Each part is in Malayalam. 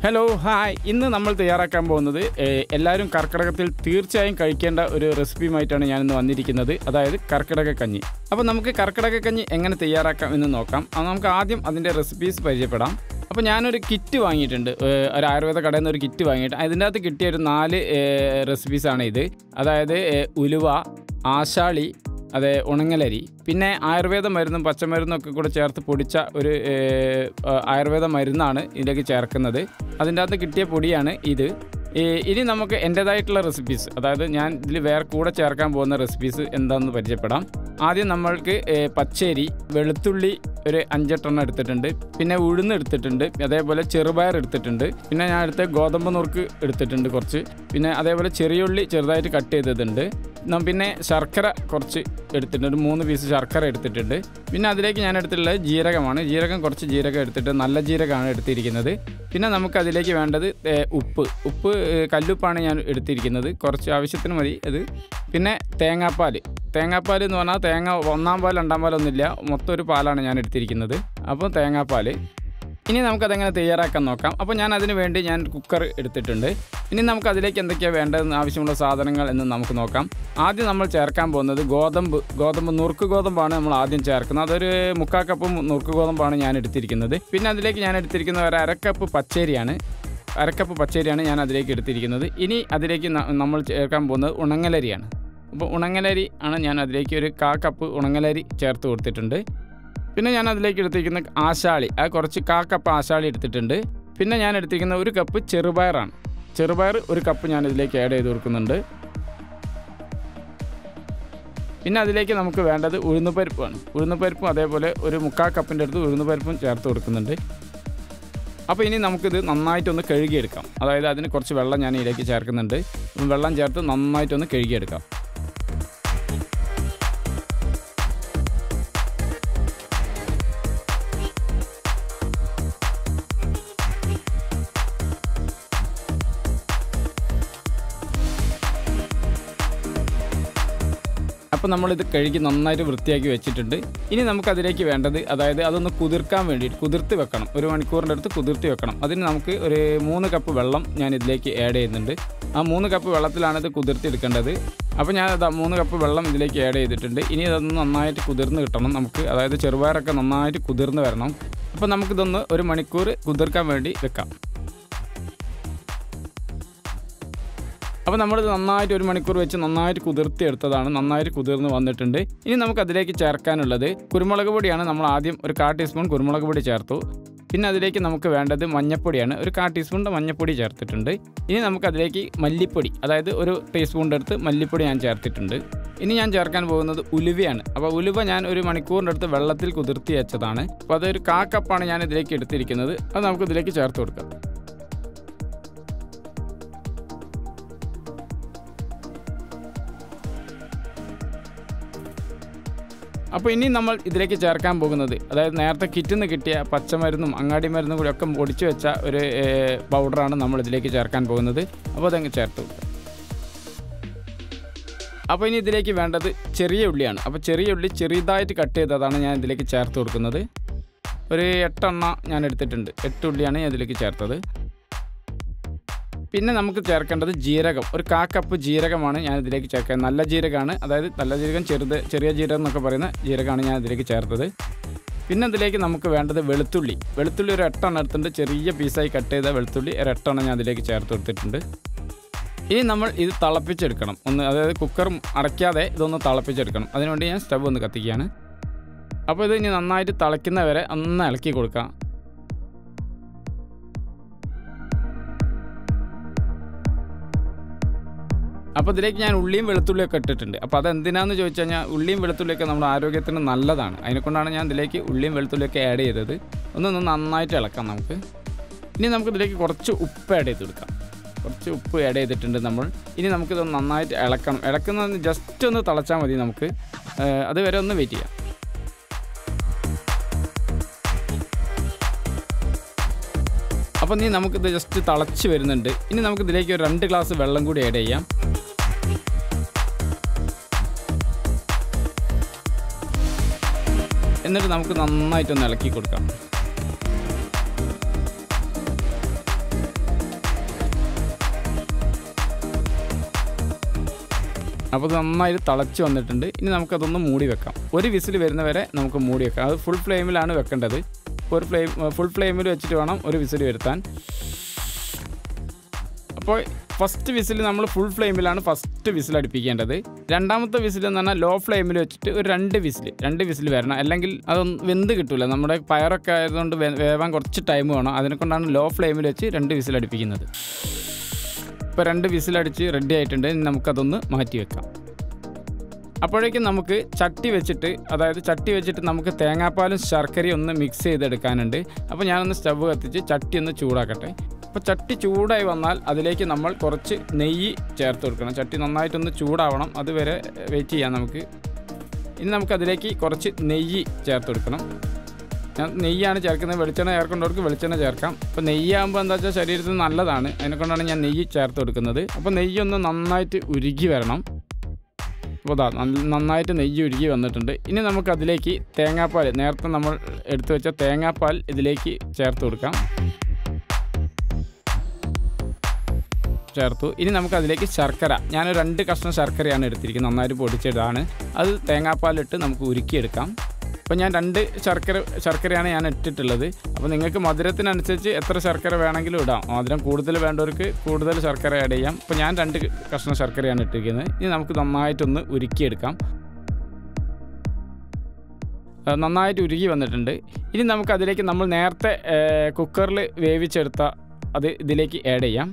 ഹലോ ഹായ് ഇന്ന് നമ്മൾ തയ്യാറാക്കാൻ പോകുന്നത് ഏഹ്, എല്ലാവരും കർക്കിടകത്തിൽ തീർച്ചയായും കഴിക്കേണ്ട ഒരു റെസിപ്പിയുമായിട്ടാണ് ഞാൻ ഇന്ന് വന്നിരിക്കുന്നത് അതായത് കർക്കിടക കഞ്ഞി അപ്പോൾ നമുക്ക് കർക്കിടക കഞ്ഞി എങ്ങനെ തയ്യാറാക്കാം എന്ന് നോക്കാം അത് നമുക്ക് ആദ്യം അതിൻ്റെ റെസിപ്പീസ് പരിചയപ്പെടാം അപ്പോൾ ഞാനൊരു കിറ്റ് വാങ്ങിയിട്ടുണ്ട് ഏഹ്, ഒരു ആയുർവേദ കടയിൽ നിന്ന് ഒരു കിറ്റ് വാങ്ങിയിട്ട് അതിൻ്റെ അകത്ത് കിട്ടിയ ഒരു നാല് റെസിപ്പീസാണ് ഇത് അതായത് ഏഹ്, ഉലുവ ആശാളി അതെ ഉണങ്ങലരി പിന്നെ ആയുർവേദ മരുന്നും പച്ചമരുന്നും ഒക്കെ കൂടെ ചേർത്ത് പൊടിച്ച ഒരു ഏഹ്, ആ, ആയുർവേദ മരുന്നാണ് ഇതിലേക്ക് ചേർക്കുന്നത് അതിൻ്റെ അകത്ത് കിട്ടിയ പൊടിയാണ് ഇത് ഈ ഇനി നമുക്ക് എൻ്റേതായിട്ടുള്ള റെസിപ്പീസ് അതായത് ഞാൻ ഇതിൽ വേറെ കൂടെ ചേർക്കാൻ പോകുന്ന റെസിപ്പീസ് എന്താണെന്ന് പരിചയപ്പെടാം ആദ്യം നമ്മൾക്ക് ഏഹ്, പച്ചരി വെളുത്തുള്ളി ഒരു അഞ്ചെട്ടെണ്ണം എടുത്തിട്ടുണ്ട് പിന്നെ ഉഴുന്ന് എടുത്തിട്ടുണ്ട് അതേപോലെ ചെറുപയർ എടുത്തിട്ടുണ്ട് പിന്നെ ഞാൻ എടുത്ത ഗോതമ്പ് നുറുക്ക് എടുത്തിട്ടുണ്ട് കുറച്ച് പിന്നെ അതേപോലെ ചെറിയുള്ളി ചെറുതായിട്ട് കട്ട് ചെയ്തിട്ടുണ്ട് നം പിന്നെ ശർക്കര കുറച്ച് എടുത്തിട്ടുണ്ട് ഒരു മൂന്ന് പീസ് ശർക്കര എടുത്തിട്ടുണ്ട് പിന്നെ അതിലേക്ക് ഞാൻ എടുത്തിട്ടുള്ളത് ജീരകമാണ് ജീരകം കുറച്ച് ജീരകം എടുത്തിട്ട് നല്ല ജീരകമാണ് എടുത്തിരിക്കുന്നത് പിന്നെ നമുക്ക് അതിലേക്ക് വേണ്ടത് ഏ, ഉപ്പ് ഉപ്പ് ഏ, കല്ലുപ്പാണ് ഞാൻ എടുത്തിരിക്കുന്നത് കുറച്ച് ആവശ്യത്തിന് മതി അത് പിന്നെ തേങ്ങാപ്പാൽ തേങ്ങാപ്പാൽ എന്ന് പറഞ്ഞാൽ തേങ്ങ ഒന്നാം പാൽ രണ്ടാം പാലൊന്നുമില്ല മൊത്തം ഒരു പാലാണ് ഞാൻ എടുത്തിരിക്കുന്നത് അപ്പോൾ തേങ്ങാപ്പാൽ ഇനി നമുക്കതെങ്ങനെ തയ്യാറാക്കാൻ നോക്കാം അപ്പോൾ ഞാൻ അതിന് വേണ്ടി ഞാൻ കുക്കർ എടുത്തിട്ടുണ്ട് ഇനി നമുക്ക് അതിലേക്ക് എന്തൊക്കെയാണ് വേണ്ടതെന്ന് ആവശ്യമുള്ള സാധനങ്ങൾ എന്ന് നമുക്ക് നോക്കാം ആദ്യം നമ്മൾ ചേർക്കാൻ പോകുന്നത് ഗോതമ്പ് ഗോതമ്പ് നുറുക്ക് ഗോതമ്പാണ് നമ്മൾ ആദ്യം ചേർക്കുന്നത് അതൊരു മുക്കാൽ കപ്പ് നുറുക്ക് ഗോതമ്പാണ് ഞാൻ എടുത്തിരിക്കുന്നത് പിന്നെ അതിലേക്ക് ഞാൻ എടുത്തിരിക്കുന്ന ഒരു അരക്കപ്പ് പച്ചരിയാണ് അരക്കപ്പ് പച്ചരിയാണ് ഞാൻ അതിലേക്ക് എടുത്തിരിക്കുന്നത് ഇനി അതിലേക്ക് ന- നമ്മൾ ചേർക്കാൻ പോകുന്നത് ഉണങ്ങലരിയാണ് അപ്പോൾ ഉണങ്ങലരി ആണ് ഞാൻ അതിലേക്ക് ഒരു കാ കപ്പ് ഉണങ്ങലരി ചേർത്ത് കൊടുത്തിട്ടുണ്ട് പിന്നെ ഞാൻ അതിലേക്ക് എടുത്തിരിക്കുന്ന ആശാളി ആ കുറച്ച് കാ കപ്പ് ആശാളി എടുത്തിട്ടുണ്ട് പിന്നെ ഞാൻ എടുത്തിരിക്കുന്ന ഒരു കപ്പ് ചെറുപയറാണ് ചെറുപയർ ഒരു കപ്പ് ഞാൻ ഇതിലേക്ക് ആഡ് ചെയ്ത് കൊടുക്കുന്നുണ്ട് പിന്നെ അതിലേക്ക് നമുക്ക് വേണ്ടത് ഉഴുന്നുപരിപ്പാണ് ഉഴുന്നുപരിപ്പും അതേപോലെ ഒരു മുക്കാൽ കപ്പിൻ്റെ അടുത്ത് ഉഴുന്നുപരിപ്പും ചേർത്ത് കൊടുക്കുന്നുണ്ട് അപ്പോൾ ഇനി നമുക്കിത് നന്നായിട്ടൊന്ന് കഴുകിയെടുക്കാം അതായത് അതിന് കുറച്ച് വെള്ളം ഞാൻ ഇതിലേക്ക് ചേർക്കുന്നുണ്ട് വെള്ളം ചേർത്ത് നന്നായിട്ടൊന്ന് കഴുകിയെടുക്കാം അപ്പോൾ നമ്മളിത് കഴുകി നന്നായിട്ട് വൃത്തിയാക്കി വെച്ചിട്ടുണ്ട് ഇനി നമുക്കതിലേക്ക് വേണ്ടത് അതായത് അതൊന്ന് കുതിർക്കാൻ വേണ്ടിയിട്ട് കുതിർത്ത് വെക്കണം ഒരു മണിക്കൂറിൻ്റെ അടുത്ത് കുതിർത്തി വെക്കണം അതിന് നമുക്ക് ഒരു മൂന്ന് കപ്പ് വെള്ളം ഞാൻ ഇതിലേക്ക് ആഡ് ചെയ്യുന്നുണ്ട് ആ മൂന്ന് കപ്പ് വെള്ളത്തിലാണ് ഇത് കുതിർത്തി എടുക്കേണ്ടത് അപ്പോൾ ഞാൻ അതാ മൂന്ന് കപ്പ് വെള്ളം ഇതിലേക്ക് ആഡ് ചെയ്തിട്ടുണ്ട് ഇനി ഇതൊന്ന് നന്നായിട്ട് കുതിർന്ന് കിട്ടണം നമുക്ക് അതായത് ചെറുപയറൊക്കെ നന്നായിട്ട് കുതിർന്ന് വരണം അപ്പോൾ നമുക്കിതൊന്ന് ഒരു മണിക്കൂർ കുതിർക്കാൻ വേണ്ടി വെക്കാം അപ്പോൾ നമ്മളിത് നന്നായിട്ട് ഒരു മണിക്കൂർ വെച്ച് നന്നായിട്ട് കുതിർത്തി എടുത്തതാണ് നന്നായിട്ട് കുതിർന്ന് വന്നിട്ടുണ്ട് ഇനി നമുക്ക് അതിലേക്ക് ചേർക്കാനുള്ളത് കുരുമുളക് പൊടിയാണ് നമ്മൾ ആദ്യം ഒരു കാ ടീസ്പൂൺ കുരുമുളക് പൊടി ചേർത്തു പിന്നെ അതിലേക്ക് നമുക്ക് വേണ്ടത് മഞ്ഞപ്പൊടിയാണ് ഒരു കാ ടീസ്പൂണിൻ്റെ മഞ്ഞപ്പൊടി ചേർത്തിട്ടുണ്ട് ഇനി നമുക്ക് അതിലേക്ക് മല്ലിപ്പൊടി അതായത് ഒരു ടീസ്പൂണിൻ്റെ അടുത്ത് മല്ലിപ്പൊടി ഞാൻ ചേർത്തിട്ടുണ്ട് ഇനി ഞാൻ ചേർക്കാൻ പോകുന്നത് ഉലുവയാണ് അപ്പോൾ ഉലുവ ഞാൻ ഒരു മണിക്കൂറിൻ്റെ അടുത്ത് വെള്ളത്തിൽ കുതിർത്തി വെച്ചതാണ് അപ്പോൾ അതൊരു കാ കപ്പാണ് ഞാൻ ഇതിലേക്ക് എടുത്തിരിക്കുന്നത് അത് നമുക്ക് ഇതിലേക്ക് ചേർത്ത് കൊടുക്കാം അപ്പോൾ ഇനി നമ്മൾ ഇതിലേക്ക് ചേർക്കാൻ പോകുന്നത് അതായത് നേരത്തെ കിറ്റിൽ നിന്ന് കിട്ടിയ പച്ചമരുന്നും അങ്ങാടി മരുന്നും കൂടി ഒക്കെ പൊടിച്ചു വെച്ച ഒരു ഏഹ്, പൗഡറാണ് നമ്മൾ ഇതിലേക്ക് ചേർക്കാൻ പോകുന്നത് അപ്പോൾ അതങ്ങ് ചേർത്ത് കൊടുക്കുക അപ്പോൾ ഇനി ഇതിലേക്ക് വേണ്ടത് ചെറിയ ഉള്ളിയാണ് അപ്പോൾ ചെറിയ ഉള്ളി ചെറിയതായിട്ട് കട്ട് ചെയ്തതാണ് ഞാൻ ഇതിലേക്ക് ചേർത്ത് കൊടുക്കുന്നത് ഒരു എട്ടെണ്ണ ഞാൻ എടുത്തിട്ടുണ്ട് എട്ട് ഉള്ളിയാണ് ഞാൻ ഇതിലേക്ക് ചേർത്തത് പിന്നെ നമുക്ക് ചേർക്കേണ്ടത് ജീരകം ഒരു കാ കപ്പ് ജീരകമാണ് ഞാൻ ഇതിലേക്ക് ചേർക്കുക നല്ല ജീരകമാണ് അതായത് നല്ല ജീരകം ചെറുത് ചെറിയ ജീരകം എന്നൊക്കെ പറയുന്ന ജീരകമാണ് ഞാൻ ഇതിലേക്ക് ചേർത്തത് പിന്നെ ഇതിലേക്ക് നമുക്ക് വേണ്ടത് വെളുത്തുള്ളി വെളുത്തുള്ളി ഒരു എട്ടെണ്ണം എടുത്തിട്ടുണ്ട് ചെറിയ പീസായി കട്ട് ചെയ്ത വെളുത്തുള്ളി ഒരു എട്ടെണ്ണം ഞാൻ ഇതിലേക്ക് ചേർത്ത് കൊടുത്തിട്ടുണ്ട് ഇനി നമ്മൾ ഇത് തിളപ്പിച്ചെടുക്കണം ഒന്ന് അതായത് കുക്കർ അടയ്ക്കാതെ ഇതൊന്ന് തിളപ്പിച്ചെടുക്കണം അതിനുവേണ്ടി ഞാൻ സ്റ്റവ് ഒന്ന് കത്തിക്കുകയാണ് അപ്പോൾ ഇത് ഇനി നന്നായിട്ട് തിളയ്ക്കുന്നവരെ ഒന്ന് ഇളക്കി കൊടുക്കാം അപ്പോൾ ഇതിലേക്ക് ഞാൻ ഉള്ളിയും വെളുത്തുള്ളിയൊക്കെ ഇട്ടിട്ടുണ്ട് അപ്പോൾ അതെന്തിനാന്ന് ചോദിച്ചു കഴിഞ്ഞാൽ ഉള്ളിയും വെളുത്തുള്ളിയൊക്കെ നമ്മുടെ ആരോഗ്യത്തിന് നല്ലതാണ് അതിനെക്കൊണ്ടാണ് ഞാൻ ഇതിലേക്ക് ഉള്ളിയും വെളുത്തുള്ളിയൊക്കെ ആഡ് ചെയ്തത് ഒന്നൊന്ന് നന്നായിട്ട് ഇളക്കാം നമുക്ക് ഇനി നമുക്ക് ഇതിലേക്ക് കുറച്ച് ഉപ്പ് ആഡ് ചെയ്ത് കൊടുക്കാം കുറച്ച് ഉപ്പ് ആഡ് ചെയ്തിട്ടുണ്ട് നമ്മൾ ഇനി നമുക്കിത് നന്നായിട്ട് ഇളക്കണം ഇളക്കുന്നത് ജസ്റ്റ് ഒന്ന് തിളച്ചാൽ മതി നമുക്ക് ഏഹ് അതുവരെ ഒന്ന് വെയിറ്റ് ചെയ്യാം അപ്പം ഇനി നമുക്കിത് ജസ്റ്റ് തിളച്ച് വരുന്നുണ്ട് ഇനി നമുക്ക് ഇതിലേക്ക് ഒരു രണ്ട് ഗ്ലാസ് വെള്ളം കൂടി ആഡ് ചെയ്യാം എന്നിട്ട് നമുക്ക് നന്നായിട്ടൊന്ന് ഇളക്കി കൊടുക്കാം അപ്പോൾ ഇത് നന്നായിട്ട് തിളച്ച് വന്നിട്ടുണ്ട് ഇനി നമുക്കതൊന്ന് മൂടി വെക്കാം ഒരു വിസിൽ വരുന്നവരെ നമുക്ക് മൂടി വെക്കാം അത് ഫുൾ ഫ്ലെയിമിലാണ് വെക്കേണ്ടത് ഒരു ഫ്ലെയിം ഫുൾ ഫ്ലെയിമിൽ വെച്ചിട്ട് വേണം ഒരു വിസിൽ വരുത്താൻ അപ്പോൾ ഫസ്റ്റ് വിസിൽ നമ്മൾ ഫുൾ ഫ്ലെയിമിലാണ് ഫസ്റ്റ് വിസിൽ അടുപ്പിക്കേണ്ടത് രണ്ടാമത്തെ വിസിൽ എന്ന് പറഞ്ഞാൽ ലോ ഫ്ലെയിമിൽ വെച്ചിട്ട് ഒരു രണ്ട് വിസിൽ രണ്ട് വിസിൽ വരണം അല്ലെങ്കിൽ അതൊന്നും വെന്ത് കിട്ടില്ല നമ്മുടെ പയറൊക്കെ ആയതുകൊണ്ട് വേ- വേവാൻ കുറച്ച് ടൈം വേണം അതിനെ കൊണ്ടാണ് ലോ ഫ്ലെയിമിൽ വെച്ച് രണ്ട് വിസിൽ അടുപ്പിക്കുന്നത് ഇപ്പോൾ രണ്ട് വിസിലടിച്ച് റെഡി ആയിട്ടുണ്ട് ഇനി നമുക്കതൊന്ന് മാറ്റി വെക്കാം അപ്പോഴേക്കും നമുക്ക് ചട്ടി വെച്ചിട്ട് അതായത് ചട്ടി വെച്ചിട്ട് നമുക്ക് തേങ്ങാപ്പാലും ശർക്കരയും ഒന്ന് മിക്സ് ചെയ്തെടുക്കാനുണ്ട് അപ്പോൾ ഞാനൊന്ന് സ്റ്റവ് കത്തിച്ച് ചട്ടി ഒന്ന് ചൂടാക്കട്ടെ അപ്പോൾ ചട്ടി ചൂടായി വന്നാൽ അതിലേക്ക് നമ്മൾ കുറച്ച് നെയ്യ് ചേർത്ത് കൊടുക്കണം ചട്ടി നന്നായിട്ടൊന്ന് ചൂടാവണം അതുവരെ വെയിറ്റ് ചെയ്യാം നമുക്ക് ഇനി നമുക്ക് അതിലേക്ക് കുറച്ച് നെയ്യ് ചേർത്ത് കൊടുക്കണം ഞാൻ നെയ്യാണ് ചേർക്കുന്നത് വെളിച്ചെണ്ണ ചേർക്കേണ്ടവർക്ക് വെളിച്ചെണ്ണ ചേർക്കാം അപ്പോൾ നെയ്യാകുമ്പോൾ എന്താ വെച്ചാൽ ശരീരത്തിന് നല്ലതാണ് അതിനെക്കൊണ്ടാണ് ഞാൻ നെയ്യ് ചേർത്ത് കൊടുക്കുന്നത് അപ്പോൾ നെയ്യൊന്ന് നന്നായിട്ട് ഉരുകി വരണം അപ്പോൾ ഇതാ നല്ല- നന്നായിട്ട് നെയ്യ് ഉരുകി വന്നിട്ടുണ്ട് ഇനി നമുക്ക് അതിലേക്ക് തേങ്ങാപ്പാൽ നേരത്തെ നമ്മൾ എടുത്തു വെച്ച തേങ്ങാപ്പാൽ ഇതിലേക്ക് ചേർത്ത് കൊടുക്കാം ചേർത്തു ഇനി നമുക്ക് അതിലേക്ക് ശർക്കര ഞാൻ രണ്ട് കഷ്ണം ശർക്കരയാണ് എടുത്തിരിക്കുന്നത് നന്നായിട്ട് പൊടിച്ചതാണ് അത് തേങ്ങാപ്പാലിട്ട് നമുക്ക് ഉരുക്കിയെടുക്കാം അപ്പോൾ ഞാൻ രണ്ട് ശർക്കര ശർക്കരയാണ് ഞാൻ ഇട്ടിട്ടുള്ളത് അപ്പോൾ നിങ്ങൾക്ക് മധുരത്തിനനുസരിച്ച് എത്ര ശർക്കര വേണമെങ്കിലും ഇടാം മധുരം കൂടുതൽ വേണ്ടവർക്ക് കൂടുതൽ ശർക്കര ആഡ് ചെയ്യാം അപ്പോൾ ഞാൻ രണ്ട് കഷ്ണം ശർക്കരയാണ് ഇട്ടിരിക്കുന്നത് ഇനി നമുക്ക് നന്നായിട്ടൊന്ന് ഉരുക്കിയെടുക്കാം ആ, നന്നായിട്ട് ഉരുകി വന്നിട്ടുണ്ട് ഇനി നമുക്ക് അതിലേക്ക് നമ്മൾ നേരത്തെ കുക്കറിൽ വേവിച്ചെടുത്ത അത് ഇതിലേക്ക് ആഡ് ചെയ്യാം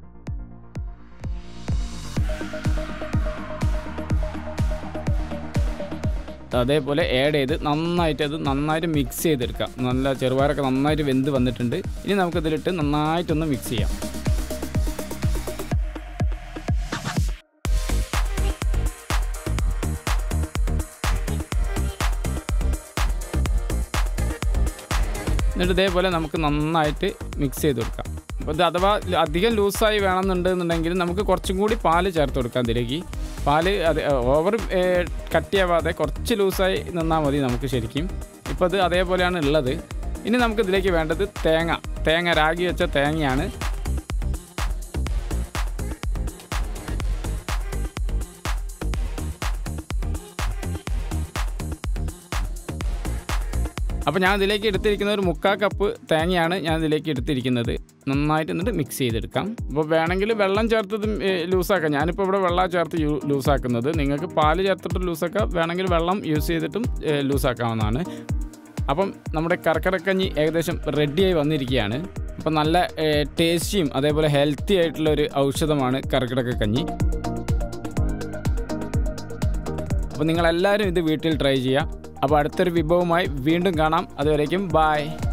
അതേപോലെ ആഡ് ചെയ്ത് നന്നായിട്ട് അത് നന്നായിട്ട് മിക്സ് ചെയ്തെടുക്കാം നല്ല ചെറുപയറൊക്കെ നന്നായിട്ട് വെന്ത് വന്നിട്ടുണ്ട് ഇനി നമുക്കതിലിട്ട് നന്നായിട്ടൊന്ന് മിക്സ് ചെയ്യാം എന്നിട്ട് ഇതേപോലെ നമുക്ക് നന്നായിട്ട് മിക്സ് ചെയ്ത് കൊടുക്കാം അപ്പോൾ ഇത് അഥവാ ല- അധികം ലൂസായി വേണമെന്നുണ്ടെന്നുണ്ടെങ്കിൽ നമുക്ക് കുറച്ചും കൂടി പാല് ചേർത്ത് കൊടുക്കാം ഇതിലേക്ക് പാല് അത് ഓവർ കട്ടിയാവാതെ കുറച്ച് ലൂസായി നിന്നാൽ മതി നമുക്ക് ശരിക്കും ഇപ്പോൾ ഇത് അതേപോലെയാണ് ഉള്ളത് ഇനി നമുക്ക് ഇതിലേക്ക് വേണ്ടത് തേങ്ങ തേങ്ങ രാഗി വെച്ച തേങ്ങയാണ് അപ്പോൾ ഞാൻ ഇതിലേക്ക് എടുത്തിരിക്കുന്ന ഒരു മുക്കാ കപ്പ് തേങ്ങയാണ് ഞാൻ ഇതിലേക്ക് എടുത്തിരിക്കുന്നത് നന്നായിട്ട് എന്നിട്ട് മിക്സ് ചെയ്തെടുക്കാം അപ്പോൾ വേണമെങ്കിൽ വെള്ളം ചേർത്തത് ലൂസാക്കാം ഞാനിപ്പോൾ ഇവിടെ വെള്ളം ചേർത്ത് യൂ ലൂസാക്കുന്നത് നിങ്ങൾക്ക് പാല് ചേർത്തിട്ട് ലൂസാക്കാം വേണമെങ്കിൽ വെള്ളം യൂസ് ചെയ്തിട്ടും ഏ, ലൂസാക്കാവുന്നതാണ് അപ്പം നമ്മുടെ കർക്കിടക്കഞ്ഞി ഏകദേശം റെഡിയായി വന്നിരിക്കുകയാണ് അപ്പം നല്ല ഏ, ടേസ്റ്റിയും അതേപോലെ ഹെൽത്തി ആയിട്ടുള്ള ഒരു ഔഷധമാണ് കർക്കിടക കഞ്ഞി അപ്പോൾ നിങ്ങളെല്ലാവരും ഇത് വീട്ടിൽ ട്രൈ ചെയ്യുക അപ്പോൾ അടുത്തൊരു വിഭവമായി വീണ്ടും കാണാം അതുവരേക്കും ബായ്